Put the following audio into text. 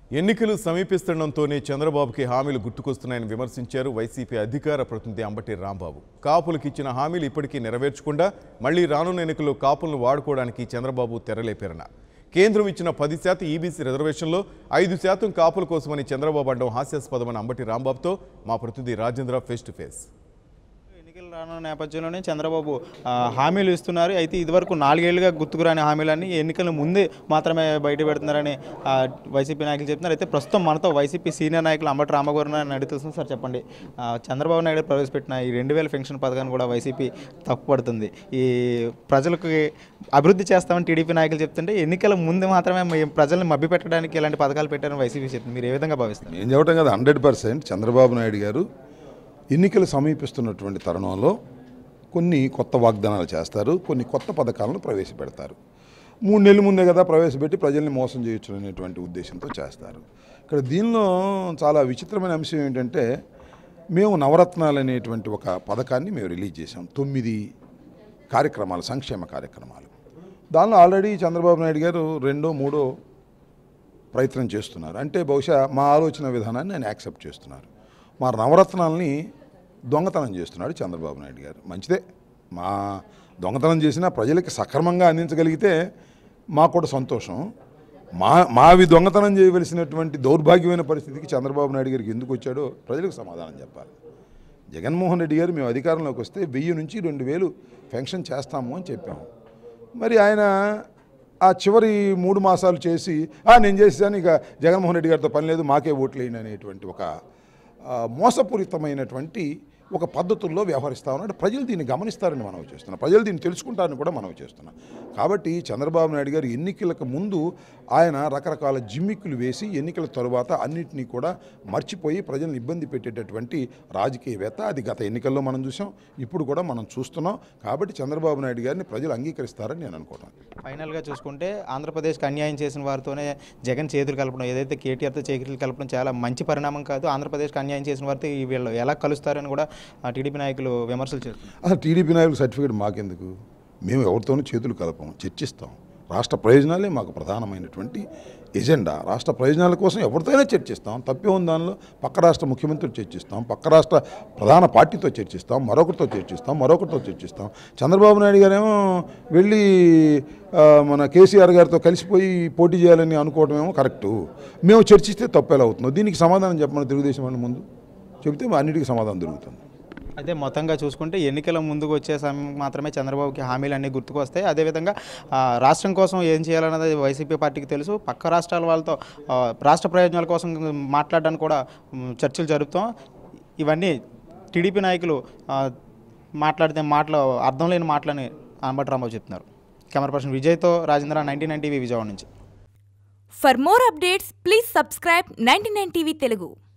ఎన్నికలు సమీపిస్తుండటంతోనే చంద్రబాబుకి హామీలు గుర్తుకొస్తున్నాయని విమర్శించారు వైసీపీ అధికార ప్రతినిధి అంబటి రాంబాబు కాపులకు ఇచ్చిన హామీలు ఇప్పటికీ నెరవేర్చకుండా మళ్లీ రానున్న ఎన్నికల్లో కాపులను వాడుకోవడానికి చంద్రబాబు తెరలేపారన్నారు కేంద్రం ఇచ్చిన పది శాతం ఈబీసీ రిజర్వేషన్లో ఐదు శాతం కాపుల కోసమని చంద్రబాబు అనడం హాస్యాస్పదమని అంబటి రాంబాబుతో మా ప్రతినిధి రాజేంద్ర ఫేస్ టు ఫేస్ ఎన్నికలు రానున్న నేపథ్యంలోనే చంద్రబాబు ఆ, హామీలు ఇస్తున్నారు అయితే ఇదివరకు నాలుగేళ్లుగా గుర్తుకురాని హామీలన్నీ ఎన్నికల ముందే మాత్రమే బయట పెడుతున్నారని ఆ, వైసీపీ నాయకులు చెప్తున్నారు అయితే ప్రస్తుతం మనతో వైసీపీ సీనియర్ నాయకులు అంబటి రామగౌరవ అని అడుగుతుంది సార్ చెప్పండి ఆ, చంద్రబాబు నాయుడు ప్రవేశపెట్టిన ఈ రెండు వేల పెన్షన్ పథకాన్ని కూడా వైసీపీ తప్పుపడుతుంది ఈ ప్రజలకు అభివృద్ధి చేస్తామని టీడీపీ నాయకులు చెప్తుంటే ఎన్నికల ముందు మాత్రమే మీ- ప్రజల్ని మభ్యపెట్టడానికి ఇలాంటి పథకాలు పెట్టారని వైసీపీ చెప్తుంది మీరు ఏ విధంగా భావిస్తారు ఏం చెప్పటం కదా హండ్రెడ్ పర్సెంట్ చంద్రబాబు నాయుడు గారు ఎన్నికలు సమీపిస్తున్నటువంటి తరుణంలో కొన్ని కొత్త వాగ్దానాలు చేస్తారు కొన్ని కొత్త పథకాలను ప్రవేశపెడతారు మూడు నెలల ముందే కదా ప్రవేశపెట్టి ప్రజల్ని మోసం చేయొచ్చు అనేటువంటి ఉద్దేశంతో చేస్తారు ఇక్కడ దీనిలో చాలా విచిత్రమైన అంశం ఏంటంటే మేము నవరత్నాలు అనేటువంటి ఒక పథకాన్ని మేము రిలీజ్ చేసాం తొమ్మిది కార్యక్రమాలు సంక్షేమ కార్యక్రమాలు దానిలో ఆల్రెడీ చంద్రబాబు నాయుడు గారు రెండో మూడో ప్రయత్నం చేస్తున్నారు అంటే బహుశా మా ఆలోచన విధానాన్ని ఆయన యాక్సెప్ట్ చేస్తున్నారు మా నవరత్నాల్ని దొంగతనం చేస్తున్నాడు చంద్రబాబు నాయుడు గారు మంచిదే మా దొంగతనం చేసినా ప్రజలకి సక్రమంగా అందించగలిగితే మాకు కూడా సంతోషం మా మావి దొంగతనం చేయవలసినటువంటి దౌర్భాగ్యమైన పరిస్థితికి చంద్రబాబు నాయుడు గారికి ఎందుకు వచ్చాడో ప్రజలకు సమాధానం చెప్పాలి జగన్మోహన్ రెడ్డి గారు మేము అధికారంలోకి వస్తే వెయ్యి నుంచి రెండు వేలు పెన్షన్ చేస్తాము అని చెప్పాము మరి ఆయన ఆ చివరి మూడు మాసాలు చేసి "ఆ, నేను చేసాను ఇక జగన్మోహన్ రెడ్డి గారితో పని లేదు మాకే ఓట్లు వేయండి అనేటువంటి ఒక ఆ, మోసపూరితమైనటువంటి ఒక పద్ధతుల్లో వ్యవహరిస్తా ఉన్నాడు ప్రజలు దీన్ని గమనిస్తారని మనం చేస్తున్నాం ప్రజలు దీన్ని తెలుసుకుంటారని కూడా మనం చేస్తున్నాం కాబట్టి చంద్రబాబు నాయుడు గారు ఎన్నికలకు ముందు ఆయన రకరకాల జిమ్మిక్కులు వేసి ఎన్నికల తరువాత అన్నింటినీ కూడా మర్చిపోయి ప్రజల్ని ఇబ్బంది పెట్టేటటువంటి రాజకీయవేత్త అది గత ఎన్నికల్లో మనం చూసాం ఇప్పుడు కూడా మనం చూస్తున్నాం కాబట్టి చంద్రబాబు నాయుడు గారిని ప్రజలు అంగీకరిస్తారని నేను అనుకుంటాను ఫైనల్గా చూసుకుంటే ఆంధ్రప్రదేశ్కి అన్యాయం చేసిన వారితోనే జగన్ చేతులు కలపడం ఏదైతే కేటీఆర్తో చేతులు కలపడం చాలా మంచి పరిణామం కాదు ఆంధ్రప్రదేశ్కి అన్యాయం చేసిన వారితో ఈ వీళ్ళు ఎలా కలుస్తారని కూడా ఆ టీడీపీ నాయకులు విమర్శలు చేస్తున్నారు అసలు టీడీపీ నాయకులు సర్టిఫికేట్ మాకెందుకు మేము ఎవరితోనూ చేతులు కలపము చర్చిస్తాం రాష్ట్ర ప్రయోజనాలే మాకు ప్రధానమైనటువంటి ఎజెండా రాష్ట్ర ప్రయోజనాల కోసం ఎవరితోనే చర్చిస్తాం తప్పే ఉంది దానిలో పక్క రాష్ట్ర ముఖ్యమంత్రితో చర్చిస్తాం పక్క రాష్ట్ర ప్రధాన పార్టీతో చర్చిస్తాం మరొకరితో చర్చిస్తాం మరొకరితో చర్చిస్తాం చంద్రబాబు నాయుడు గారేమో వెళ్ళి ఆ, మన కేసీఆర్ గారితో కలిసిపోయి పోటీ చేయాలని అనుకోవడమేమో కరెక్టు మేము చర్చిస్తే తప్పేలా అవుతుందో దీనికి సమాధానం చెప్పమని తెలుగుదేశం వాళ్ళ ముందు చెబితే అన్నిటికీ సమాధానం దొరుకుతుంది అయితే మొత్తంగా చూసుకుంటే ఎన్నికల ముందుకు వచ్చే సమయం మాత్రమే చంద్రబాబుకి హామీలు అన్నీ గుర్తుకొస్తాయి అదేవిధంగా ఆ, రాష్ట్రం కోసం ఏం చేయాలన్నది వైసీపీ పార్టీకి తెలుసు పక్క రాష్ట్రాల వాళ్ళతో ఆ, రాష్ట్ర ప్రయోజనాల కోసం మాట్లాడడానికి కూడా మ్, చర్చలు జరుపుతాం ఇవన్నీ టీడీపీ నాయకులు ఆ, మాట్లాడితే మాటలు అర్థం లేని మాటలని అంబటి రాంబాబు చెప్తున్నారు కెమెరా పర్సన్ విజయ్తో Rajendra ninety nine TV Vijayawada నుంచి For more updates, please subscribe 99 TV Telugu.